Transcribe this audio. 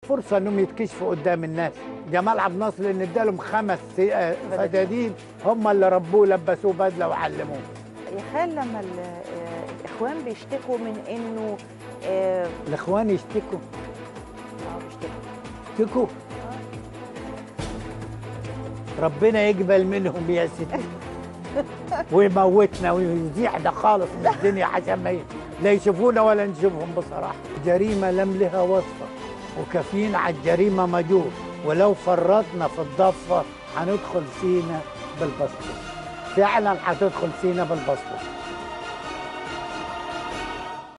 فرصه انهم يتكشفوا قدام الناس جمال عبد الناصر ان ادالهم خمس سي- آه، فدادين هم اللي ربوه لبسوه بدله وعلموه يا خال لما ال- آه، الاخوان بيشتكوا من انه اه الاخوان يشتكوا آه، بيشتكوا يشتكوا ربنا يقبل منهم يا سيدي ويموتنا ويزيحنا خالص من الدنيا عشان ما ي- لا يشوفونا ولا نشوفهم بصراحه جريمه لم لها وصفه وكافيين على الجريمه مجور ولو فرطنا في الضفه هندخل سينا بالباسبور فعلا هتدخل سينا بالباسبور